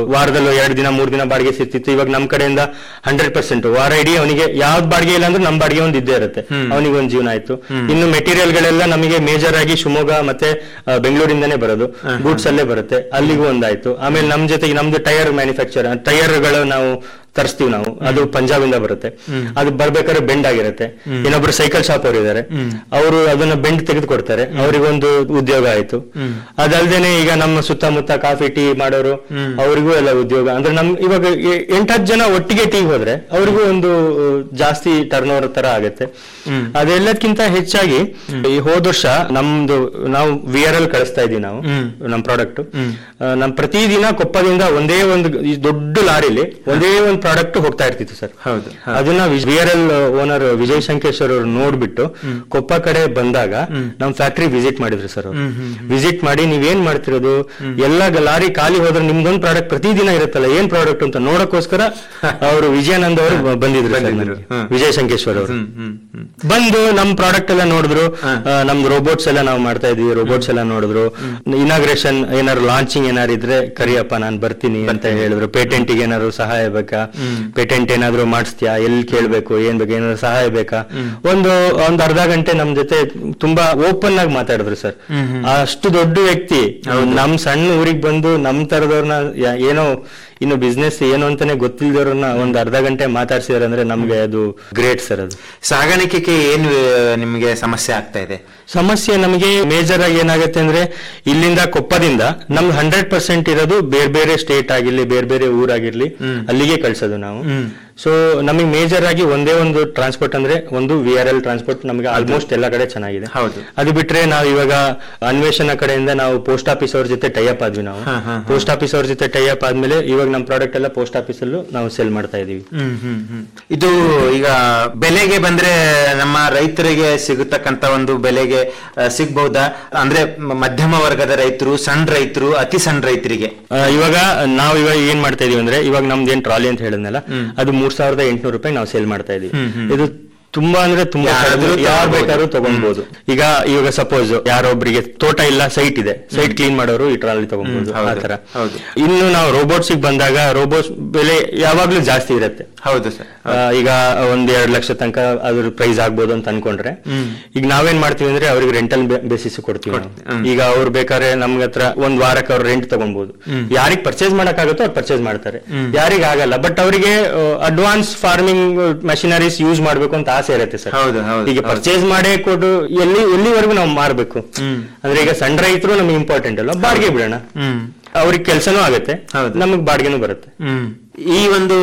ವಾರದಲ್ಲಿ ಎರಡು ದಿನ ಮೂರ್ ದಿನ ಬಾಡಿಗೆ ಸಿಗ್ತಿತ್ತು ಇವಾಗ ನಮ್ ಕಡೆಯಿಂದ ಹಂಡ್ರೆಡ್ ಪರ್ಸೆಂಟ್ ವಾರ ಇಡೀ ಅವನಿಗೆ ಯಾವ್ದು ಬಾಡಿಗೆ ಇಲ್ಲ ಅಂದ್ರೆ ನಮ್ ಬಾಡಿಗೆ ಒಂದು ಇದ್ದೇ ಇರುತ್ತೆ ಅವನಿಗೆ ಒಂದು ಜೀವನ ಆಯ್ತು ಇನ್ನು ಮೆಟೀರಿಯಲ್ ಗಳೆಲ್ಲ ನಮಗೆ ಮೇಜರ್ ಆಗಿ ಶಿವಮೊಗ್ಗ ಮತ್ತೆ ಆ, ಬೆಂಗಳೂರಿಂದನೇ ಬರೋದು ಗೂಡ್ಸ್ ಅಲ್ಲೇ ಬರುತ್ತೆ ಅಲ್ಲಿಗೂ ಒಂದಾಯ್ತು ಆಮೇಲೆ ನಮ್ ಜೊತೆಗೆ ನಮ್ದು ಟೈರ್ ಮ್ಯಾನುಫ್ಯಾಕ್ಚರ್ ಟೈರ್ ಗಳು ನಾವು ತರಿಸ್ತೀವಿ ನಾವು ಅದು ಪಂಜಾಬ್ ಇಂದ ಬರುತ್ತೆ ಅದು ಬರ್ಬೇಕಾದ್ರೆ ಬೆಂಡ್ ಆಗಿರುತ್ತೆ ಇನ್ನೊಬ್ರು ಸೈಕಲ್ ಶಾಪ್ ಅವರು ಇದಾರೆ ಅವರು ಅದನ್ನ ಬೆಂಡ್ ತೆಗೆದು ಕೊಡ್ತಾರೆ ಅವರಿಗೊಂದು ಉದ್ಯೋಗ ಆಯ್ತು ಅದಲ್ದೇನೆ ಈಗ ನಮ್ಮ ಸುತ್ತಮುತ್ತ ಕಾಫಿ ಟೀ ಮಾಡೋರು ಅವರಿಗೂ ಎಲ್ಲ ಉದ್ಯೋಗ ಅಂದ್ರೆ ನಮ್ ಇವಾಗ ಎ- ಎಂಟತ್ತು ಜನ ಒಟ್ಟಿಗೆ ಟೀ ಹೋದ್ರೆ ಅವರಿಗೂ ಒಂದು ಆ, ಜಾಸ್ತಿ ಟರ್ನ್ ಓವರ್ ತರ ಆಗುತ್ತೆ ಅದೆಲ್ಲಕ್ಕಿಂತ ಹೆಚ್ಚಾಗಿ ಈ ಹೋದ ವರ್ಷ ನಮ್ದು ನಾವು ವಿ ಆರ್ ಎಲ್ ಕಳಿಸ್ತಾ ಇದೀವಿ ನಾವು ನಮ್ ಪ್ರಾಡಕ್ಟ್ ನಮ್ ಪ್ರತಿದಿನ ಕೊಪ್ಪದಿಂದ ಒಂದೇ ಒಂದು ಈ ದೊಡ್ಡ ಲಾರಿಲಿ ಒಂದೇ ಒಂದು ಪ್ರಾಡಕ್ಟ್ ಹೋಗ್ತಾ ಇರ್ತಿತ್ತು ಸರ್ ಹೌದು ಅದನ್ನ V R L owner Vijay Sankeshwar ಅವರು ನೋಡ್ಬಿಟ್ಟು ಕೊಪ್ಪ ಕಡೆ ಬಂದಾಗ ನಮ್ ಫ್ಯಾಕ್ಟ್ರಿ ವಿಸಿಟ್ ಮಾಡಿದ್ರು ಸರ್ ಅವರು ವಿಸಿಟ್ ಮಾಡಿ ನೀವೇನ್ ಮಾಡ್ತಿರೋದು ಎಲ್ಲ ಗ- ಲಾರಿ ಖಾಲಿ ಹೋದ್ರೆ ನಿಮ್ದೊಂದು ಪ್ರಾಡಕ್ಟ್ ಪ್ರತಿದಿನ ಇರುತ್ತಲ್ಲ ಏನ್ ಪ್ರಾಡಕ್ಟ್ ಅಂತ ನೋಡಕ್ಕೋಸ್ಕರ ಅವರು ವಿಜಯಾನಂದ್ ಅವರು ಬ- ಬಂದಿದ್ರು sir ಬಂದಿದ್ರು. ನಮ್ಗೆ. ಹ್ಮ್. ವಿಜಯ್ ಶಂಕೇಶ್ವರ್ ಅವರು ಹ್ಮ್ ಹ್ಮ್ ಹ್ಮ್ ಬಂದು ನಮ್ ಪ್ರಾಡಕ್ಟ್ ಎಲ್ಲ ನೋಡಿದ್ರು ಆ, ನಮ್ದು ರೋಬೋಟ್ಸ್ ಎಲ್ಲ ನಾವು ಮಾಡ್ತಾ ಇದೀವಿ ರೋಬೋಟ್ಸ್ ಎಲ್ಲ ನೋಡಿದ್ರು ಇನಾಗ್ರೇಷನ್ ಏನಾದ್ರು ಲಾಂಚಿಂಗ್ ಏನಾರು ಇದ್ರೆ ಕರಿಯಪ್ಪ ನಾನ್ ಬರ್ತೀನಿ ಅಂತ ಹೇಳಿದ್ರು ಪೇಟೆಂಟ್ ಗೆ ಏನಾದ್ರು ಸಹಾಯ ಬೇಕಾ ಪೇಟೆಂಟ್ ಏನಾದ್ರು ಮಾಡಿಸ್ತೀಯಾ ಎಲ್ಲಿ ಕೇಳ್ಬೇಕು ಏನ್ ಬೇಕು ಏನಾದ್ರು ಸಹಾಯ ಬೇಕಾ ಒಂದು ಒಂದ್ ಅರ್ಧ ಗಂಟೆ ನಮ್ ಜೊತೆ ತುಂಬಾ ಓಪನ್ ಆಗಿ ಮಾತಾಡಿದ್ರು ಸರ್ ಅಷ್ಟು ದೊಡ್ಡ ವ್ಯಕ್ತಿ ನಮ್ ಸಣ್ಣ ಊರಿಗೆ ಬಂದು ನಮ್ ತರದವ್ರನ್ನ ಯಾ- ಏನೋ ಇನ್ನು ಬಿಸ್ನೆಸ್ ಏನು ಅಂತಾನೆ ಗೊತ್ತಿಲ್ದವ್ರನ್ನ ಒಂದ್ ಅರ್ಧ ಗಂಟೆ ಮಾತಾಡ್ಸಿದಾರೆ ಅಂದ್ರೆ ನಮ್ಗೆ ಅದು ಗ್ರೇಟ್ ಸರ್ ಅದು ಸಾಗಾಣಿಕೆಗೆ ಏನು ಆ, ನಿಮ್ಗೆ ಸಮಸ್ಯೆ ಆಗ್ತಾ ಇದೆ ಸಮಸ್ಯೆ ನಮಗೆ ಮೇಜರ್ ಆಗಿ ಏನಾಗುತ್ತೆ ಅಂದ್ರೆ ಇಲ್ಲಿಂದ ಕೊಪ್ಪದಿಂದ ನಮ್ದು ಹಂಡ್ರೆಡ್ ಪರ್ಸೆಂಟ್ ಇರೋದು ಬೇರೆ ಬೇರೆ ಸ್ಟೇಟ್ ಆಗಿರ್ಲಿ ಬೇರೆ ಬೇರೆ ಊರಾಗಿರ್ಲಿ ಅಲ್ಲಿಗೆ ಕಳ್ಸೋದು ನಾವು ಸೊ ನಮಗೆ ಮೇಜರ್ ಆಗಿ ಒಂದೇ ಒಂದು ಟ್ರಾನ್ಸ್ಪೋರ್ಟ್ ಅಂದ್ರೆ ಒಂದು ವಿ ಆರ್ ಎಲ್ ಟ್ರಾನ್ಸ್ಪೋರ್ಟ್ ನಮಗೆ ಆಲ್ಮೋಸ್ಟ್ ಎಲ್ಲ ಕಡೆ ಚೆನ್ನಾಗಿದೆ ಹೌದು. ಅದು ಬಿಟ್ರೆ ನಾವು ಇವಾಗ ಅನ್ವೇಷಣ ಕಡೆಯಿಂದ ನಾವು ಪೋಸ್ಟ್ ಆಫೀಸ್ ಅವ್ರ ಜೊತೆ ಟೈಅಪ್ ಆದ್ವಿ ನಾವು ಹಾ, ಹಾ, ಪೋಸ್ಟ್ ಆಫೀಸ್ ಅವ್ರ ಜೊತೆ ಟೈಅಪ್ ಆದ್ಮೇಲೆ ಇವಾಗ ನಮ್ಮ ಪ್ರಾಡಕ್ಟ್ ಎಲ್ಲ ಪೋಸ್ಟ್ ಆಫೀಸ್ ಅಲ್ಲೂ ನಾವು ಸೆಲ್ ಮಾಡ್ತಾ ಇದೀವಿ ಹ್ಮ್ ಹ್ಮ್ ಹ್ಮ್ ಇದು ಈಗ ಬೆಲೆಗೆ ಬಂದ್ರೆ ನಮ್ಮ ರೈತರಿಗೆ ಸಿಗತಕ್ಕಂತ ಒಂದು ಬೆಲೆಗೆ ಆ, ಸಿಗ್ಬಹುದಾ ಅಂದ್ರೆ ಮ- ಮಧ್ಯಮ ವರ್ಗದ ರೈತರು ಸಣ್ಣ ರೈತರು ಅತಿ ಸಣ್ಣ ರೈತರಿಗೆ ಆ, ಇವಾಗ ನಾವು ಇವಾಗ ಏನ್ ಮಾಡ್ತಾ ಇದೀವಿ ಅಂದ್ರೆ ಇವಾಗ ನಮ್ದು ಏನ್ ಟ್ರಾಲಿ ಅಂತ ಹೇಳಿದ್ನಲ್ಲ ಅದು ಮೂರ್ ಸಾವಿರದ ಎಂಟುನೂರು ರೂಪಾಯಿ ನಾವು ಸೇಲ್ ಮಾಡ್ತಾ ಇದೀವಿ ಇದು ತುಂಬಾ ಅಂದ್ರೆ ತುಂಬಾ ಯಾರಾದ್ರೂ ಕಡಿಮೆ. ಯಾರು ತಗೊಳ್ಬೋದು. ಬೇಕಾದ್ರೂ ತಗೊಳ್ಬಹುದು ಈಗ ಇವಾಗ ಸಪೋಸ್ ಯಾರೊಬ್ರಿಗೆ ತೋಟ ಇಲ್ಲ ಸೈಟ್ ಇದೆ ಸೈಟ್ ಕ್ಲೀನ್ ಮಾಡೋರು ಈ ಟ್ರಾಲಿ ತಗೊಬಹುದು ಹ್ಮ್, ಹೌದು, ಆತರ ಹೌದು. ಇನ್ನು ನಾವು ರೋಬೋಟ್ಸ್ ಬಂದಾಗ ರೋಬೋಟ್ಸ್ ಬೆಲೆ ಯಾವಾಗ್ಲೂ ಜಾಸ್ತಿ ಇರುತ್ತೆ ಹೌದು ಸರ್ ಆ, ಈಗ ಒಂದ್ ಎರಡ್ ಲಕ್ಷ ತನಕ ಅದ್ರ ಪ್ರೈಸ್ ಆಗ್ಬೋದು ಅಂತ ಅನ್ಕೊಂಡ್ರೆ ಈಗ ನಾವೇನ್ ಮಾಡ್ತೀವಿ ಅಂದ್ರೆ ಅವ್ರಿಗೆ ರೆಂಟಲ್ ಬೇಸಿಸ್ ಕೊಡ್ತೀವಿ ನಾವು. ಈಗ ಅವ್ರು ಬೇಕಾದ್ರೆ ನಮ್ಗೆ ಹತ್ರ ಒಂದ್ ವಾರಕ್ಕೆ ಅವ್ರು ರೆಂಟ್ ತಗೊಬಹುದು ಯಾರಿಗ್ ಪರ್ಚೇಸ್ ಮಾಡಕ್ಕಾಗುತ್ತೋ ಅವ್ರು ಪರ್ಚೇಸ್ ಮಾಡ್ತಾರೆ ಯಾರಿಗ್ ಆಗಲ್ಲ ಬಟ್ ಅವರಿಗೆ ಅಡ್ವಾನ್ಸ್ ಫಾರ್ಮಿಂಗ್ ಮಷಿನರೀಸ್ ಯೂಸ್ ಮಾಡ್ಬೇಕು ಅಂತ ಆಸೆ ಇರುತ್ತೆ ಸರ್ ಹೌದು, ಹೌದು, ಈಗ ಹೌದು. ಪರ್ಚೇಸ್ ಮಾಡೇ ಕೊಟ್ಟು ಎಲ್ಲಿ ಎಲ್ಲಿವರೆಗೂ ನಾವು ಮಾರ್ಬೇಕು ಅಂದ್ರೆ ಈಗ ಸಣ್ಣ ರೈತರು ನಮ್ಗೆ ಇಂಪಾರ್ಟೆಂಟ್ ಅಲ್ಲ ಬಾಡಿಗೆ ಬಿಡೋಣ ಹ್ಮ್ ಅವ್ರಿಗೆ ಕೆಲಸನೂ ಆಗುತ್ತೆ ಹೌದು. ನಮಗ್ ಬಾಡಿಗೆನೂ ಬರುತ್ತೆ ಹ್ಮ್ ಈ ಒಂದು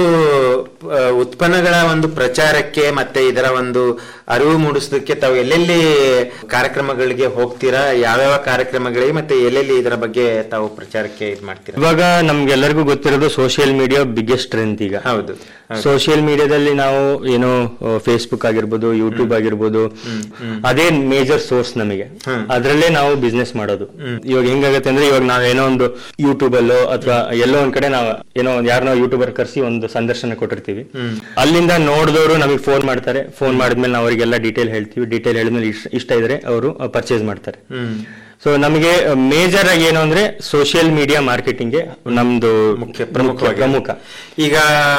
ಆ, ಉತ್ಪನ್ನಗಳ ಒಂದು ಪ್ರಚಾರಕ್ಕೆ ಮತ್ತೆ ಇದರ ಒಂದು ಅರಿವು ಮೂಡಿಸೋದಕ್ಕೆ ತಾವು ಎಲ್ಲೆಲ್ಲಿ ಕಾರ್ಯಕ್ರಮಗಳಿಗೆ ಹೋಗ್ತೀರಾ ಯಾವ್ಯಾವ ಕಾರ್ಯಕ್ರಮಗಳಿಗೆ ಮತ್ತೆ ಎಲ್ಲೆಲ್ಲಿ ಇದರ ಬಗ್ಗೆ ತಾವು ಪ್ರಚಾರಕ್ಕೆ ಇದು ಮಾಡ್ತೀರಾ ಇವಾಗ ನಮ್ಗೆಲ್ಲರಿಗೂ ಗೊತ್ತಿರೋದು ಸೋಷಿಯಲ್ ಮೀಡಿಯಾ ಬಿಗ್ಗೆಸ್ಟ್ ಸ್ಟ್ರೆಂತ್ ಈಗ ಹೌದು ಸೋಷಿಯಲ್ ಮೀಡಿಯಾದಲ್ಲಿ ನಾವು ಏನೋ ಫೇಸ್ಬುಕ್ ಆಗಿರ್ಬೋದು ಯೂಟ್ಯೂಬ್ ಆಗಿರ್ಬೋದು ಅದೇ ಮೇಜರ್ ಸೋರ್ಸ್ ನಮಗೆ ಅದ್ರಲ್ಲೇ ನಾವು ಬಿಸ್ನೆಸ್ ಮಾಡೋದು ಇವಾಗ ಹೆಂಗಾಗತ್ತೆ ಅಂದ್ರೆ ಇವಾಗ ನಾವ್ ಏನೋ ಒಂದು ಯೂಟ್ಯೂಬ್ ಅಲ್ಲೋ ಅಥವಾ ಎಲ್ಲೋ ಒಂದ್ ಕಡೆ ನಾವು ಏನೋ ಒಂದ್ ಯಾರನ್ನೋ ಯೂಟ್ಯೂಬರ್ ಕರ್ಸಿ ಒಂದು ಸಂದರ್ಶನ ಕೊಟ್ಟಿರ್ತೀವಿ ಅಲ್ಲಿಂದ ನೋಡಿದವರು ನಮಗೆ ಫೋನ್ ಮಾಡ್ತಾರೆ ಫೋನ್ ಮಾಡಿದ್ಮೇಲೆ ನಾವು ಅವರಿಗೆಲ್ಲ ಡೀಟೇಲ್ ಹೇಳ್ತೀವಿ ಡೀಟೇಲ್ ಹೇಳಿದ್ಮೇಲೆ ಇಷ್ಟ- ಇಷ್ಟ ಇದ್ರೆ ಅವರು ಪರ್ಚೇಸ್ ಮಾಡ್ತಾರೆ ಸೊ ನಮಗೆ ಮೇಜರ್ ಆಗಿ ಏನು ಅಂದ್ರೆ ಸೋಷಿಯಲ್ ಮೀಡಿಯಾ ಮಾರ್ಕೆಟಿಂಗ್ ನಮ್ದು ಮುಖ್ಯ ಪ್ರಮುಖವಾಗಿ ಪ್ರಮುಖ ಈಗ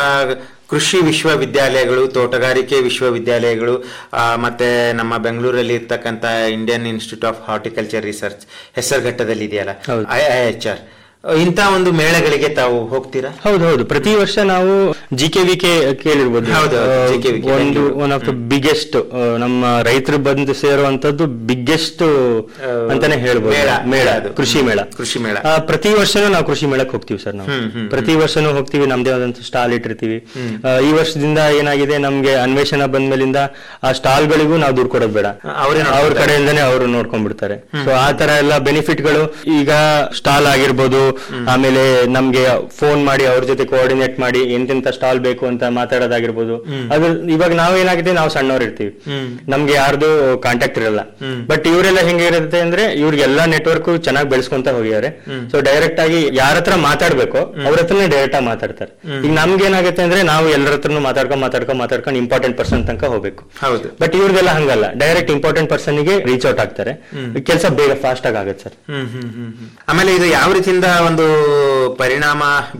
ಕೃಷಿ ವಿಶ್ವವಿದ್ಯಾಲಯಗಳು ತೋಟಗಾರಿಕೆ ವಿಶ್ವವಿದ್ಯಾಲಯಗಳು ಆ, ಮತ್ತೆ ನಮ್ಮ ಬೆಂಗಳೂರಲ್ಲಿ ಇರ್ತಕ್ಕಂಥ Indian institute of horticulture research ಹೆಸರುಘಟ್ಟದಲ್ಲಿ ಇದೆಯಲ್ಲ ಹೌದು. ಐ ಐ ಎಚ್ ಆರ್ ಇಂಥ ಒಂದು ಮೇಳಗಳಿಗೆ ತಾವು ಹೋಗ್ತೀರಾ ಹೌದು ಹೌದು ಪ್ರತಿ ವರ್ಷ ನಾವು ಜಿ ಕೆ ವಿ ಕೆ ಕೇಳಿರ್ಬೋದು ಹೌದು, ಹೌದು, ಆ, GKVK, ಒಂದು ಒನ್ ಆಫ್ ದ ಬಿಗ್ಗೆಸ್ಟ್ ನಮ್ಮ ರೈತರು ಬಂದು ಸೇರುವಂತದ್ದು ಬಿಗ್ಗೆಸ್ಟ್ ಅಂತಾನೆ ಹೇಳ್ಬೋದು ಮೇಳ, ಮೇಳ ಅದು. ಕೃಷಿ ಮೇಳ ಕೃಷಿ ಮೇಳ. ಆ, ಪ್ರತಿ ವರ್ಷನೂ ನಾವು ಕೃಷಿ ಮೇಳಕ್ಕೆ ಹೋಗ್ತೀವಿ ಸರ್ ನಾವು ಹ್ಮ್, ಹ್ಮ್, ಪ್ರತಿ ವರ್ಷನೂ ಹೋಗ್ತೀವಿ ನಮ್ದೇ ಆದಂತ ಸ್ಟಾಲ್ ಇಟ್ಟಿರ್ತೀವಿ ಆ, ಈ ವರ್ಷದಿಂದ ಏನಾಗಿದೆ ನಮ್ಗೆ ಅನ್ವೇಷಣ ಬಂದ್ಮೇಲಿಂದ ಆ ಸ್ಟಾಲ್ ಗಳಿಗೂ ನಾವು ದುಡ್ಡು ಕೊಡೋದು ಬೇಡ ಅವರೇ ಅವ್ರ ಕಡೆಯಿಂದಾನೇ ಅವರು ನೋಡ್ಕೊಂಡ್ಬಿಡ್ತಾರೆ ಸೊ ಆ ತರ ಎಲ್ಲ ಬೆನಿಫಿಟ್ ಗಳು ಈಗ ಸ್ಟಾಲ್ ಆಗಿರ್ಬೋದು ಆಮೇಲೆ ನಮ್ಗೆ ಫೋನ್ ಮಾಡಿ ಅವ್ರ ಜೊತೆ ಕೋಆರ್ಡಿನೇಟ್ ಮಾಡಿ ಎಂತೆಂತ ಸ್ಟಾಲ್ ಬೇಕು ಅಂತ ಮಾತಾಡೋದಾಗಿರ್ಬೋದು ಅದು ಇವಾಗ ನಾವೇನಾಗಿದೆ ನಾವು ಸಣ್ಣವ್ರು ಇರ್ತೀವಿ ನಮ್ಗೆ ಯಾರ್ದು ಕಾಂಟ್ಯಾಕ್ಟ್ ಇರಲ್ಲ ಬಟ್ ಇವರೆಲ್ಲ ಹೆಂಗಿರುತ್ತೆ ಅಂದ್ರೆ ಇವ್ರಿಗೆಲ್ಲ ನೆಟ್ವರ್ಕ್ ಚೆನ್ನಾಗಿ ಬೆಳೆಸ್ಕೊಂತ ಹೋಗಿದ್ದಾರೆ ಸೊ ಡೈರೆಕ್ಟ್ ಆಗಿ ಯಾರ ಹತ್ರ ಮಾತಾಡ್ಬೇಕು ಅವ್ರ ಹತ್ರನೇ ಡೈರೆಕ್ಟ್ ಆಗಿ ಮಾತಾಡ್ತಾರೆ ಈಗ ನಮ್ಗೆ ಏನಾಗುತ್ತೆ ಅಂದ್ರೆ ನಾವು ಎಲ್ಲರ ಹತ್ರನು ಮಾತಾಡ್ಕೊಂಡ್ ಮಾತಾಡ್ಕೊಂಡ್ ಮಾತಾಡ್ಕೊಂಡು ಇಂಪಾರ್ಟೆಂಟ್ ಪರ್ಸನ್ ತನಕ ಹೋಗ್ಬೇಕು ಹೌದು ಬಟ್ ಇವ್ರದೆಲ್ಲ ಹಂಗಲ್ಲ ಡೈರೆಕ್ಟ್ ಇಂಪಾರ್ಟೆಂಟ್ ಪರ್ಸನ್ ಗೆ ರೀಚ್ ಔಟ್ ಆಗ್ತಾರೆ ಕೆಲಸ ಬೇಗ ಫಾಸ್ಟ್ ಆಗಿ ಆಗುತ್ತೆ ಸರ್ ಹ್ಮ್ ಹ್ಮ್ ಹ್ಮ್ ಹ್ಮ್. ಆಮೇಲೆ ಇದು ಯಾವ ರೀತಿಯಿಂದ ಒಂದು ಪರಿಣಾಮ